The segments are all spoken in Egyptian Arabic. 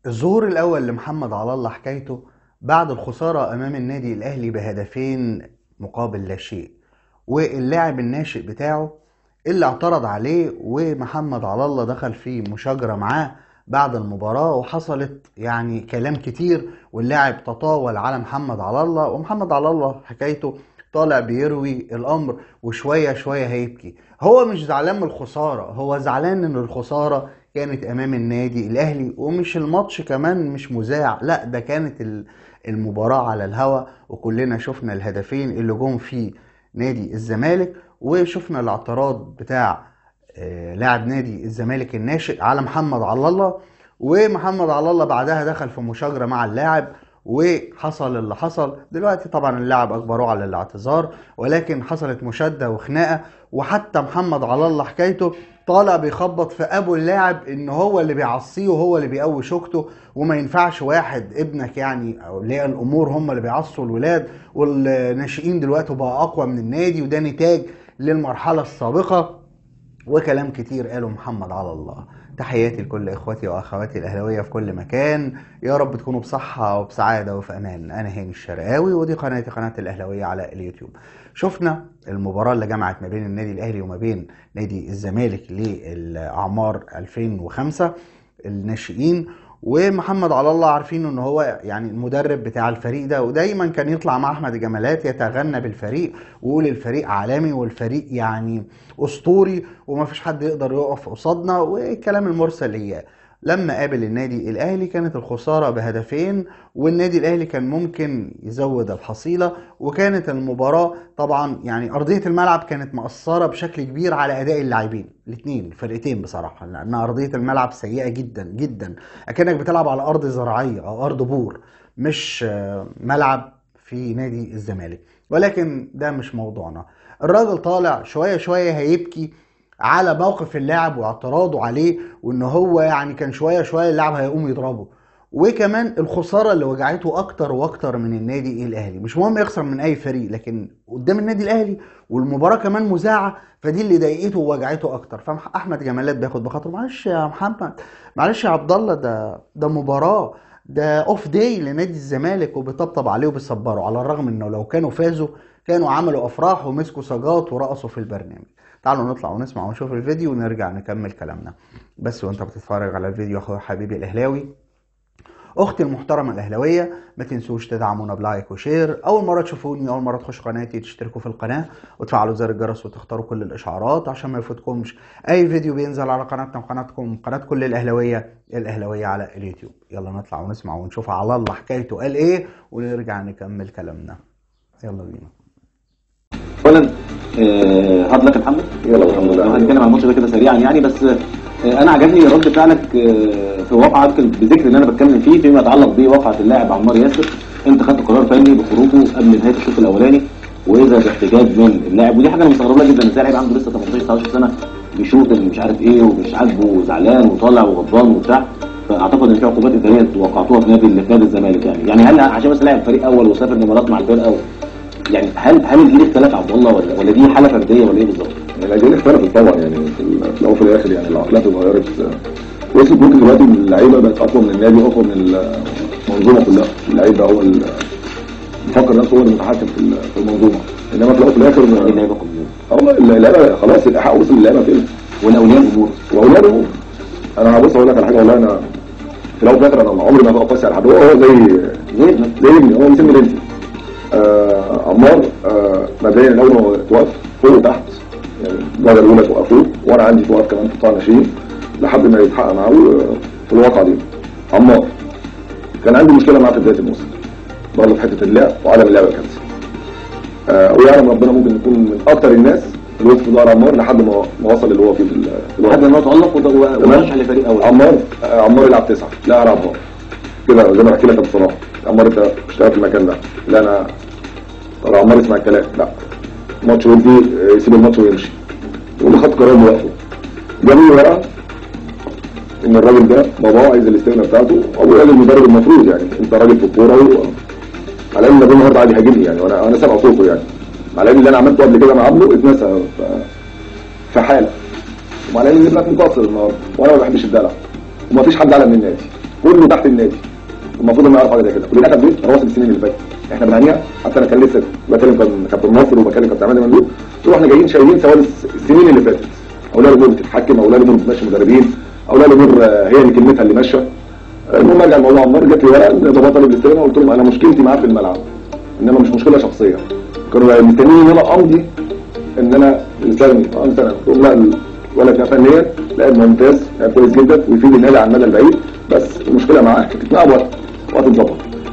الظهور الأول لمحمد على الله حكايته بعد الخسارة أمام النادي الأهلي بهدفين مقابل لا شيء واللاعب الناشئ بتاعه اللي اعترض عليه ومحمد على الله دخل في مشاجرة معاه بعد المباراة وحصلت يعني كلام كتير واللاعب تطاول على محمد على الله ومحمد على الله حكايته طالع بيروي الأمر وشوية شوية هيبكي هو مش زعلان من الخسارة هو زعلان ان الخسارة كانت امام النادي الاهلي ومش الماتش كمان مش مذاع لا ده كانت ال- المباراة على الهوا وكلنا شفنا الهدفين اللي جم في نادي الزمالك وشفنا الاعتراض بتاع آه، لاعب نادي الزمالك الناشئ على محمد على الله ومحمد على الله بعدها دخل في مشاجرة مع اللاعب وحصل اللي حصل دلوقتي طبعا اللاعب اجبروه على الاعتذار ولكن حصلت مشادة وخناقة وحتى محمد على الله حكايته طالع بيخبط في ابو اللاعب ان هو اللي بيعصيه وهو اللي بيقوي شوكته وما ينفعش واحد ابنك يعني او اللي هي الامور هم اللي بيعصوا الولاد والناشئين دلوقتي بقى اقوى من النادي وده نتاج للمرحله السابقه وكلام كتير قاله محمد على الله تحياتي لكل اخواتي واخواتي الاهلاويه في كل مكان يا رب تكونوا بصحه وبسعاده وفي امان انا هاني الشرقاوي ودي قناتي قناه الاهلاويه على اليوتيوب شفنا المباراه اللي جمعت ما بين النادي الاهلي وما بين نادي الزمالك للاعمار 2005 الناشئين ومحمد على الله عارفين ان هو يعني المدرب بتاع الفريق ده ودايما كان يطلع مع احمد جمالات يتغنى بالفريق ويقول الفريق عالمي والفريق يعني اسطوري ومفيش حد يقدر يقف قصادنا والكلام المرسل اياه لما قابل النادي الاهلي كانت الخساره بهدفين والنادي الاهلي كان ممكن يزود الحصيله وكانت المباراه طبعا يعني ارضيه الملعب كانت مأثره بشكل كبير على اداء اللاعبين الاثنين الفرقتين بصراحه لان ارضيه الملعب سيئه جدا جدا اكنك بتلعب على ارض زراعيه او ارض بور مش آه، ملعب في نادي الزمالك ولكن ده مش موضوعنا الراجل طالع شويه شويه هيبكي على موقف اللاعب واعتراضه عليه وان هو يعني كان شويه شويه اللاعب هيقوم يضربه وكمان الخساره اللي وجعته اكتر واكتر من النادي الاهلي مش مهم يخسر من اي فريق لكن قدام النادي الاهلي والمباراه كمان مذاعه فدي اللي ضايقته ووجعته اكتر فاحمد جمالات بياخد بخاطره معلش يا محمد معلش يا عبد الله ده ده مباراه ده اوف داي لنادي الزمالك وبيطبطب عليه وبيصبره على الرغم انه لو كانوا فازوا كانوا عملوا افراح ومسكوا سجات ورقصوا في البرنامج تعالوا نطلع ونسمع ونشوف الفيديو ونرجع نكمل كلامنا بس وانت بتتفرج على الفيديو اخويا حبيبي الاهلاوي اختي المحترمه الاهلاويه ما تنسوش تدعمونا بلايك وشير اول مره تشوفوني اول مره تخش قناتي تشتركوا في القناه وتفعلوا زر الجرس وتختاروا كل الاشعارات عشان ما يفوتكمش اي فيديو بينزل على قناتنا وقناتكم قناه كل الاهلاويه الاهلاويه على اليوتيوب يلا نطلع ونسمع ونشوف على الله حكايته قال ايه ونرجع نكمل كلامنا يلا بينا اولا آه، هارد لك يا محمد يلا الحمد لو لله هنتكلم عن الماتش ده كده سريعا يعني بس آه، انا عجبني رد فعلك آه، في واقعه يمكن بذكر اللي انا بتكلم فيه فيما يتعلق بواقعه اللاعب عمار ياسر انت خدت قرار فني بخروجه قبل نهايه الشوط الاولاني واذا باحتجاج من اللاعب ودي حاجه انا مستغرب لها جدا ازاي لعيب عنده لسه 18 19 سنه بيشوط اللي مش عارف ايه ومش عاجبه وزعلان وطالع وغضبان وبتاع فاعتقد ان في عقوبات اداريه توقعتوها في نادي في نادي الزمالك يعني يعني هل عشان بس لاعب فريق اول وسافر الامارات مع الفرقه و... يعني هل هل الجيل اختلف عبد الله ولا ولا دي حاله فرديه ولا ايه بالظبط؟ الاجيال اختلفت طبعا يعني في ال- في الاول وفي الاخر يعني العقليات اتغيرت آه، وصلت ممكن دلوقتي اللعيبه بقت اقوى من النادي واقوى من المنظومه كلها اللعيبه هو ال- بيفكر نفسه هو اللي متحكم في ال- في المنظومه انما في الاول وفي الاخر دي اللعيبه كلهم آه والله اللعيبه خلاص الايحاء وصل للعيبه فين والاولياء الامور واولاده انا هبص اقول لك على حاجه والله انا في الاول وفي الاخر انا عمري ما هبقى قاسي على حد هو هو زي زي ابنك زي ابني هو مسمي بنتي آه عمار آه مبدئيا الاول هو توقف فوق وتحت يعني الدرجه الاولى توقفوه وانا عندي توقف كمان في قطاع ناشئين لحد ما يتحقق معاه آه، في الواقعه دي عمار كان عندي مشكله معاه في بدايه الموسم برضه في حته اللعب وعدم اللعب الكنسي آه ويعلم ربنا ممكن يكون من اكتر الناس اللي وقف في ظهر عمار لحد ما ما وصل اللي هو فيه في ال- في الوقت لحد ما تالق وده- ورشح لفريق اول عمار آه، عمار يلعب تسعه لا انا عمار كده زي ما بحكي لك بصراحه عمار انت اشتغل في المكان ده لا انا طب عمار يسمع الكلام لا ماتش ودي آه، يسيب الماتش ويمشي واللي خد قرار لوحده جاب لي ورقه ان الراجل ده باباه عايز الاستغنى بتاعته ابويا قال المدرب المفروض يعني انت راجل في الكوره و... على ان ابويا النهارده قاعد يهاجمني يعني وانا انا سامع صوته يعني على ان اللي انا عملته قبل كده مع عبده اتنسى ف... في حاله ومع ان ابنك مقصر النهارده وانا ما بحبش الدلع وما فيش حد اعلى من النادي كله تحت النادي المفروض انه يعرف حاجه زي كده وللاسف دي رواسب السنين اللي فاتت احنا بنعنيها حتى انا كان لسه بكلم كان كابتن ناصر وبكلم كابتن عماد مندوب قلت له احنا جايين شايلين سواد السنين اللي فاتت اولياء الامور بتتحكم اولياء الامور بتمشي مدربين اولياء الامور آه، هي اللي كلمتها اللي ماشيه المهم ارجع الموضوع عمار جات لي ورقه ضباط طالب الاستلامه قلت لهم انا مشكلتي معاه في الملعب انما مش مشكله شخصيه كانوا مستنيين ان انا امضي ان انا استغني اه انت قلت لهم لا الولد ده فنيا لاعب ممتاز لاعب كويس جدا ويفيد النادي على المدى البعيد بس المشكله معاه تتلعب وقت وقت اتظبط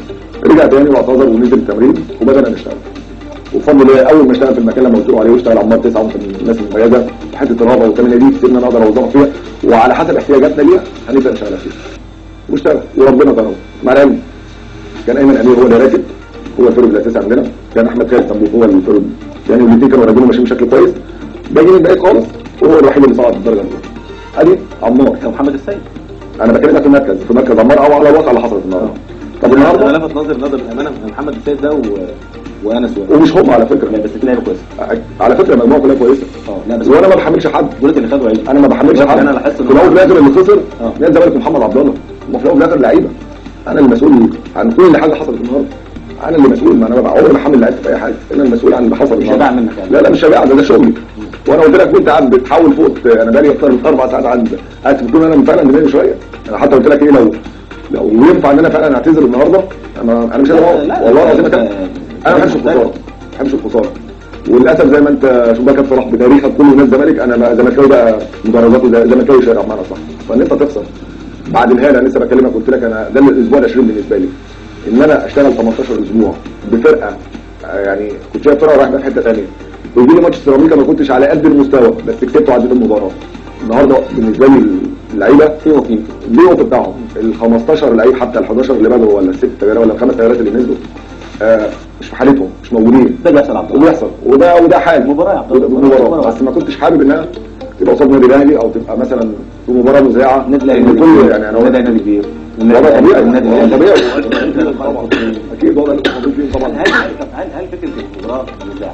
رجع تاني واعتذر ونزل التمرين وبدانا نشتغل وبفضل الله اول ما اشتغل في المكان اللي قلت له عليه واشتغل عمار تسعه وانت من الناس المميزه حته الرهبه والثمانيه دي سيبنا انا اقدر اوظفها فيها وعلى حسب احتياجاتنا ليها هنبدا نشتغل فيها واشتغل وربنا كرمه مع العلم كان ايمن امير هو اللي راكب هو الفرد الاساسي عندنا كان احمد خالد صندوق هو الفرد يعني الاثنين كانوا راكبين ماشيين بشكل كويس باقي الباقي خالص وهو الوحيد اللي صعد الدرجه الاولى ادي عمار كان محمد السيد انا بكلمك في المركز في مركز عمار او على الواقع اللي حصلت النهارده طب انا النهارده لفت نظر نظر بالامانه محمد السيد ده و... وانس و... ومش هم على فكره لا بس في لعيبه كويسه على فكره المجموعه كلها كويسه اه لا بس وانا ما بحملش حد دول اللي خدوا عيد انا ما بحملش دلوقتي حد انا لاحظت في الاول وفي الاخر اللي خسر اه. نادي الزمالك ومحمد عبد الله وفي الاول وفي الاخر لعيبه انا المسؤول عن كل حاجه حصلت النهارده انا اللي مسؤول ما انا ببقى عمري ما احمل لعيبه في اي حاجه انا المسؤول عن اللي حصل مش النهاردة. شبع منك يعني. لا لا مش شبع ده ده شغلي وانا قلت لك وانت قاعد بتحاول فوق انا بقالي اكتر من اربع ساعات قاعد قاعد بتقول انا فعلا مضايق شويه انا حتى قلت لك ايه لو لو ينفع ان انا فعلا اعتذر النهارده انا انا مش قادر لا، أقعد. لا، والله لا، العظيم لا، كان لا، انا ما بحبش لا، الخساره ما بحبش الخساره وللاسف زي ما انت شوف بقى كابتن صلاح بتاريخك كله ناس زمالك انا بقى زملكاوي بقى مدرجاتي زي- زملكاوي شارع بمعنى صح فان انت تخسر بعد الهاله انا لسه بكلمك قلت لك انا ده الاسبوع ال 20 بالنسبه لي ان انا اشتغل 18 اسبوع بفرقه آه، يعني كنت شايف فرقه رايحه في حته ثانيه ويجي لي ماتش سيراميكا ما كنتش على قد المستوى بس كسبت وعديت المباراه النهارده بالنسبه لي اللعيبه في وقيمته الوقت بتاعهم ال 15 لعيب حتى ال 11 اللي بدوا ولا الست تغييرات ولا الخمس تغييرات اللي نزلوا آه مش في حالتهم مش موجودين ده اللي بيحصل عبد الله وبيحصل وده وده حال مباراة يا عبد الله، وده- مباراة. مباراه بس ما كنتش حابب انها تبقى قصاد نادي الاهلي او تبقى مثلا في مباراه مذاعه النادي الاهلي إن نادي كل كبير. يعني انا النادي الاهلي نادي كبير وضع طبيعي النادي وضع الاهلي طبيعي طبعا اكيد وضع الموجودين طبعا هل هل هل هل فكره المباراه المذاعه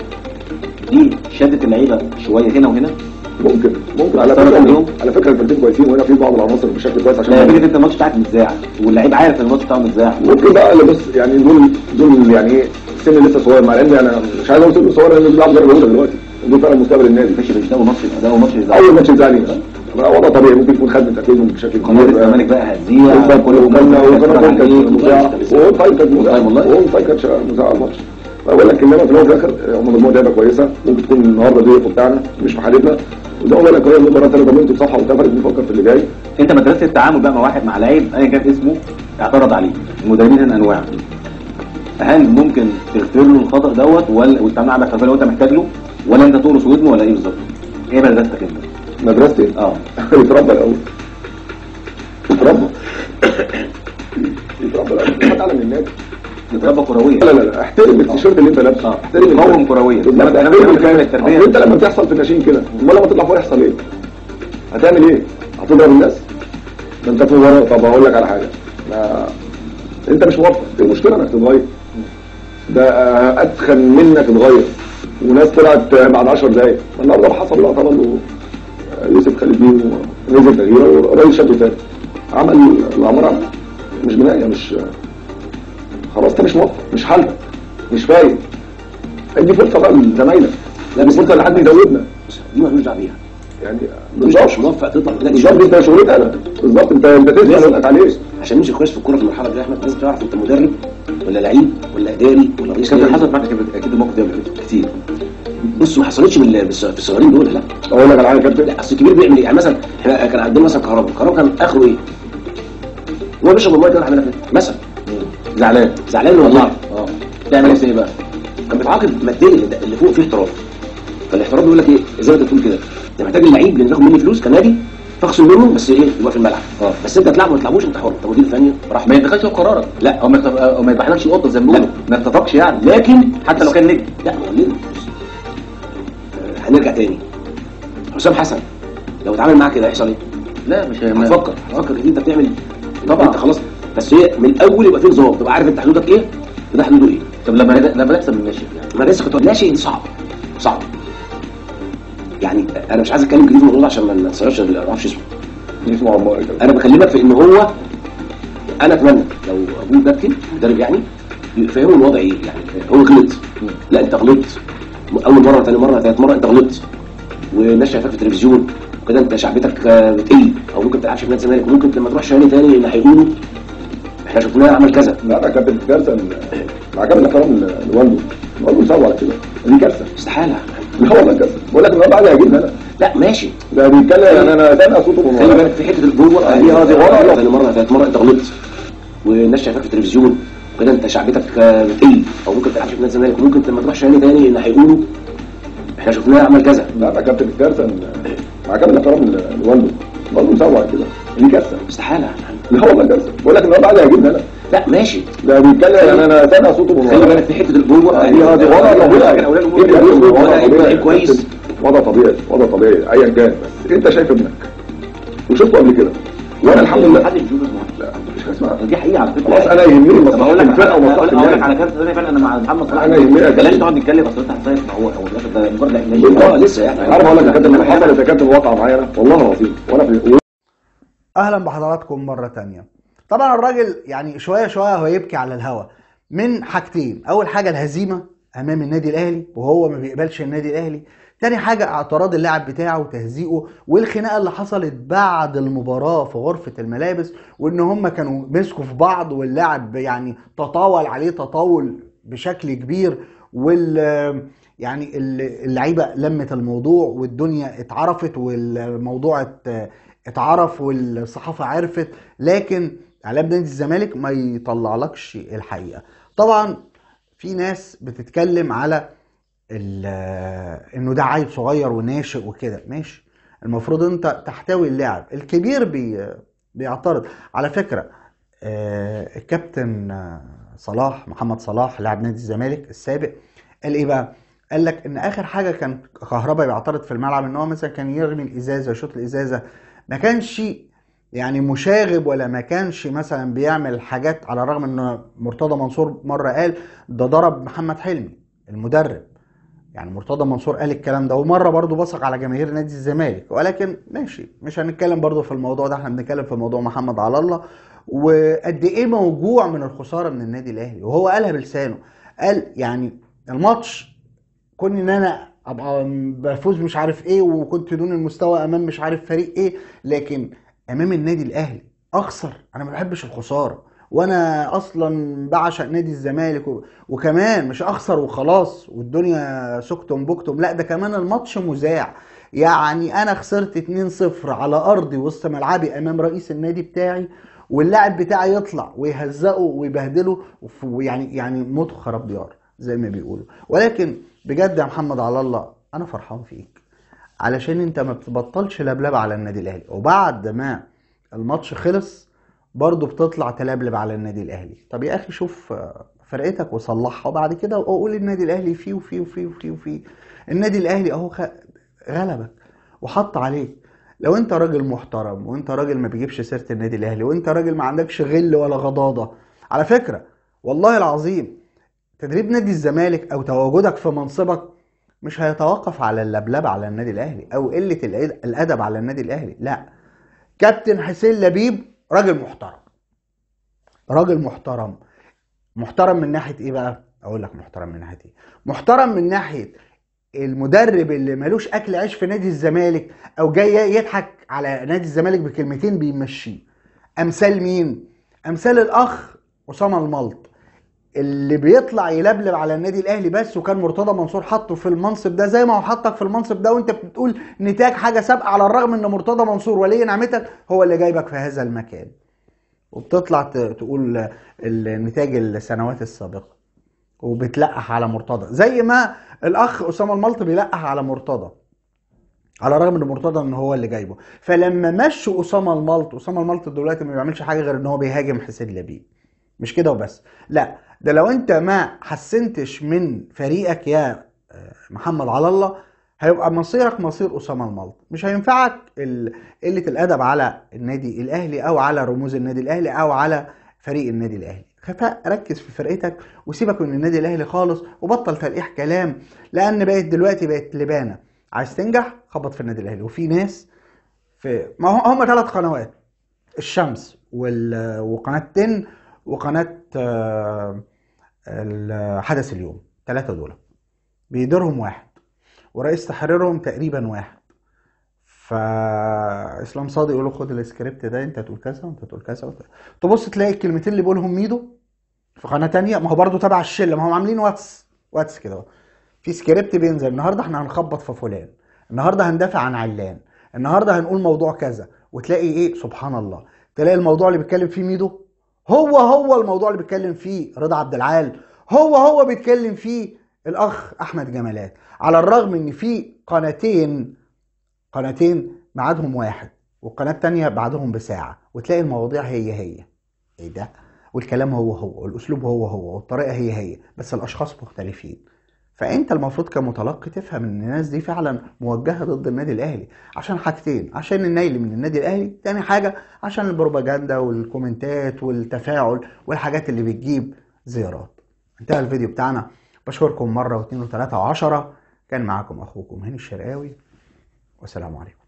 دي شدت اللعيبه شويه هنا وهنا؟ ممكن ممكن على افترض فكره اليوم. على فكره الفرقتين كويسين وهنا في بعض العناصر بشكل كويس عشان لا فكره انت الماتش بتاعك متذاع واللعيب عارف ان الماتش بتاعه متذاع ممكن بقى اللي بص يعني دول دول يعني ايه السن لسه صغير مع ان انا مش عايز اقول سن صغير لان بيلعب درجه اولى دلوقتي دول فعلا مستقبل النادي ماشي مش ده أول ماتش ده أول ماتش يزعل اول ماتش زعلي وضع طبيعي ممكن يكون خد تاكيدهم بشكل قناه الزمالك بقى هتذيع وكان وكان وكان كانت مذاعه وهو طيب كانت مذاعه والله. وهو طيب كانت مذاعه على الماتش بقول لك انما في الاول وفي الاخر هم مجموعه لعيبه كويسه ممكن تكون النهارده دي بتاعنا مش في حالتنا وزي ما بقول لك هي المباراه انا ضمنت بصفحه واتفقت بنفكر في اللي جاي انت مدرسه التعامل بقى مع واحد مع لعيب ايا كان اسمه اعترض عليه المدربين هنا انواع هل ممكن تغفر له الخطا دوت ولا والتعامل معاه باحترافيه لو انت محتاج له ولا انت تقرص ودنه ولا ايه بالظبط؟ ايه مدرستك انت؟ مدرستي اه يتربى الاول يتربى يتربى الاول حتى على من النادي تتربى كرويا لا لا لا احترم التيشيرت اللي انت لابسه اه. احترم قوم الفرق. كرويا. بالظبط. لما- لما احترم تعمل الفرق. التربية. أصل انت لما تحصل في الناشئين كده امال لما تطلع فوق يحصل ايه؟ هتعمل ايه؟ هتضرب الناس؟ ده انت في مباراه طب هقول لك على حاجه ما انت مش موفق المشكله انك تتغير ده آه، اتخن منك اتغير وناس طلعت آه، بعد 10 دقايق النهارده حصل لقطه برضه آه، يوسف خالد بيه نزل تغييره والراجل شده تاني عمل اللي عمر عمل مش بنايه مش خلاص انت مش موفق مش حالتك مش فايق ادي فرصه بقى لزمايلك لا دي فرصه لحد يزودنا دي مالوش دعوه بيها يعني مش بالظبط مش موفق تطلع لا بالظبط انت شغلتك انا بالظبط انت انت تسال لازم. يقولك عليه عشان نمشي كويس في الكوره في المرحله دي يا احمد لازم تعرف انت مدرب ولا لعيب ولا اداري ولا رئيس كابتن نادي. حصلت معاك اكيد اكيد الموقف ده قبل كده كتير بص ما حصلتش بال- بالص- في الصغيرين دول لا اقول لك على حاجه يا كابتن لا اصل الكبير بيعمل ايه يعني مثلا احنا كان عندنا مثلا كهرباء كهرباء كان اخره ايه؟ هو بيشرب الميه كده عملها كده مثلا زعلان زعلان والله اه تعمل ايه بقى؟ كان بيتعاقب ماديا اللي اللي فوق فيه احتراف فالاحتراف بيقول لك ايه زي ما انت بتقول كده انت محتاج اللعيب اللي تاخد مني فلوس كنادي تخصم منه بس ايه يبقى في الملعب اه. بس انت تلعب ما تلعبوش انت حر انت مدير فني براحتك ما يتخذش هو قرارك لا. او ما يتف- او ما يذبحلكش القطه زي ما بيقولوا ما يتفقش يعني لكن حتى لو كان نجم لا ما هو ليه؟ آه، هنرجع تاني حسام حسن لو اتعامل معاه كده هيحصل ايه؟ لا مش ما- هتفكر هتفكر ان انت بتعمل طبعا. انت خلاص بس هي من الاول يبقى في نظام تبقى عارف انت حدودك ايه وده حدوده ايه طب لما نبدا- لما نكسب من الناشئ يعني ما لسه كنت ناشئ دي صعب صعب يعني انا مش عايز اتكلم كتير في الموضوع ده عشان ما نتصيرش ما اعرفش اسمه اسمه عمار كده انا بكلمك في ان هو انا اتمنى لو ابوه كابتن مدرب يعني يفهموا الوضع ايه يعني هو غلط لا انت غلطت اول مره ثاني مره ثالث مره انت غلطت والناس شايفاك في التلفزيون وكده انت شعبيتك آه، بتقل او ممكن تلعبش في نادي الزمالك وممكن لما تروح شهري تاني اللي هيقولوا احنا شفناه عمل كذا لا ده كابتن كارثه مع كامل الاحترام لوالده والده صعب على كده دي كارثه استحاله لا والله كارثه بقول لك الواد عايز يجيبني انا لا ماشي ده بيتكلم يعني انا سامع صوته من خلي ورا. بالك في حته جوه دي اه دي ورا ثاني مره ثالث مره انت غلطت والناس شايفاك في التلفزيون وكده انت شعبيتك آه، بتقل او ممكن تلعبش في نادي الزمالك وممكن لما تروح شهري تاني اللي هيقولوا احنا شفناه عمل كذا لا ده كابتن كارثه مع كامل الاحترام لوالده والده صعب على كده دي كارثه استحاله لا والله كارثه بقول لك الواد عايز يجيبني انا لا ماشي ده بيتكلم يعني انا سامع صوته من خلي ورا. بالك في حته جوه دي اه دي وضع طبيعي كان اولاد إيه اللي بيحصل؟ وضع وضع طبيعي. كويس وضع طبيعي وضع طبيعي ايا كان بس انت شايف ابنك وشفته قبل كده وانا الحمد لله حد يشوف المهم لا مفيش حاجه اسمها دي حقيقه على فكره خلاص انا يهمني طب مصلحه اقول لك الفرقه ومصلحه اقول لك النادي على كارت ثانيه فعلا انا مع محمد صلاح أنا يهمني بلاش أكلم. نقعد نتكلم اصل انت هتصيف ما هو هو في الاخر ده مجرد اه اعلان لسه يعني عارف اقول لك يا كابتن لما حصلت يا كابتن واقعه معايا انا والله العظيم وانا في اهلا بحضراتكم مره تانية طبعا الراجل يعني شويه شويه هو يبكي على الهوا من حاجتين اول حاجه الهزيمه امام النادي الاهلي وهو ما بيقبلش النادي الاهلي تاني حاجه اعتراض اللاعب بتاعه وتهزيئه والخناقه اللي حصلت بعد المباراه في غرفه الملابس وان هم كانوا مسكوا في بعض واللاعب يعني تطاول عليه تطاول بشكل كبير وال يعني ال- اللعيبه لمت الموضوع والدنيا اتعرفت والموضوع ات- اتعرف والصحافه عرفت لكن اعلام نادي الزمالك ما يطلعلكش الحقيقه طبعا في ناس بتتكلم على ال- انه ده عيل صغير وناشئ وكده ماشي المفروض انت تحتوي اللاعب الكبير بي بيعترض على فكره آه، الكابتن آه، صلاح محمد صلاح لاعب نادي الزمالك السابق قال ايه بقى قال لك ان اخر حاجه كان كهربا بيعترض في الملعب ان هو مثلا كان يرمي الازازه يشوط الازازه ما كانش يعني مشاغب ولا ما كانش مثلا بيعمل حاجات على الرغم ان مرتضى منصور مره قال ده ضرب محمد حلمي المدرب يعني مرتضى منصور قال الكلام ده ومره برضه بصق على جماهير نادي الزمالك ولكن ماشي مش هنتكلم برضه في الموضوع ده احنا بنتكلم في موضوع محمد على الله وقد ايه موجوع من الخساره من النادي الاهلي وهو قالها بلسانه قال يعني الماتش كون ان انا ابقى بفوز مش عارف ايه وكنت دون المستوى امام مش عارف فريق ايه لكن امام النادي الاهلي اخسر انا ما بحبش الخساره وانا اصلا بعشق نادي الزمالك و... وكمان مش اخسر وخلاص والدنيا سكتم بكتم لا ده كمان الماتش مذاع يعني انا خسرت 2-0 على ارضي وسط ملعبي امام رئيس النادي بتاعي واللاعب بتاعي يطلع ويهزقه ويبهدله وف- ويعني يعني موت خراب ديار زي ما بيقولوا ولكن بجد يا محمد على الله انا فرحان فيك علشان انت ما بتبطلش لبلبه على النادي الاهلي وبعد ما الماتش خلص برضه بتطلع تلبلب على النادي الاهلي طب يا اخي شوف آه، فرقتك وصلحها وبعد كده قول النادي الاهلي فيه وفيه وفيه وفيه وفيه النادي الاهلي اهو خ- غلبك وحط عليك لو انت راجل محترم وانت راجل ما بيجيبش سيره النادي الاهلي وانت راجل ما عندكش غل ولا غضاضه على فكره والله العظيم تدريب نادي الزمالك او تواجدك في منصبك مش هيتوقف على اللبلبه على النادي الاهلي او قله الأد- الادب على النادي الاهلي لا كابتن حسين لبيب راجل محترم راجل محترم محترم من ناحيه ايه بقى اقول لك محترم من ناحيه ايه محترم من ناحيه المدرب اللي ملوش اكل عيش في نادي الزمالك او جاي يضحك على نادي الزمالك بكلمتين بيمشيه امثال مين امثال الاخ اسامه الملط اللي بيطلع يلبلب على النادي الاهلي بس وكان مرتضى منصور حطه في المنصب ده زي ما هو حطك في المنصب ده وانت بتقول نتاج حاجه سابقه على الرغم ان مرتضى منصور ولي نعمتك هو اللي جايبك في هذا المكان وبتطلع ت- تقول النتاج السنوات السابقه وبتلقح على مرتضى زي ما الاخ اسامه الملط بيلقح على مرتضى على الرغم ان مرتضى ان هو اللي جايبه فلما مشوا اسامه الملط اسامه الملط دلوقتي ما بيعملش حاجه غير ان هو بيهاجم حسين لبيب مش كده وبس لا ده لو انت ما حسنتش من فريقك يا آه، محمد على الله هيبقى مصيرك مصير اسامه الملط مش هينفعك ال- قله الادب على النادي الاهلي او على رموز النادي الاهلي او على فريق النادي الاهلي خفاء ركز في فرقتك وسيبك من النادي الاهلي خالص وبطل تلقيح كلام لان بقت دلوقتي بقت لبانه عايز تنجح خبط في النادي الاهلي وفي ناس في ما هو هم ثلاث قنوات الشمس وال- وقناه تن وقناه آه، ال- حدث اليوم ثلاثه دول بيديرهم واحد ورئيس تحريرهم تقريبا واحد فاسلام صادق يقول له خد السكريبت ده انت تقول كذا وانت تقول كذا وانت تبص تلاقي الكلمتين اللي بيقولهم ميدو في قناه تانية ما هو برضو تبع الشله ما هم عاملين واتس واتس كده اهو. في سكريبت بينزل النهارده احنا هنخبط في فلان النهارده هندافع عن علان النهارده هنقول موضوع كذا وتلاقي ايه سبحان الله تلاقي الموضوع اللي بيتكلم فيه ميدو هو هو الموضوع اللي بيتكلم فيه رضا عبد العال هو هو بيتكلم فيه الاخ احمد جمالات على الرغم ان في قناتين قناتين ميعادهم واحد والقناه التانية بعدهم بساعه وتلاقي المواضيع هي هي ايه ده والكلام هو هو والاسلوب هو هو والطريقه هي هي بس الاشخاص مختلفين فانت المفروض كمتلقي تفهم ان الناس دي فعلا موجهه ضد النادي الاهلي عشان حاجتين عشان النيل من النادي الاهلي تاني حاجه عشان البروباجندا والكومنتات والتفاعل والحاجات اللي بتجيب زيارات انتهى الفيديو بتاعنا بشكركم مره واثنين وثلاثه وعشرة كان معاكم اخوكم هاني الشرقاوي والسلام عليكم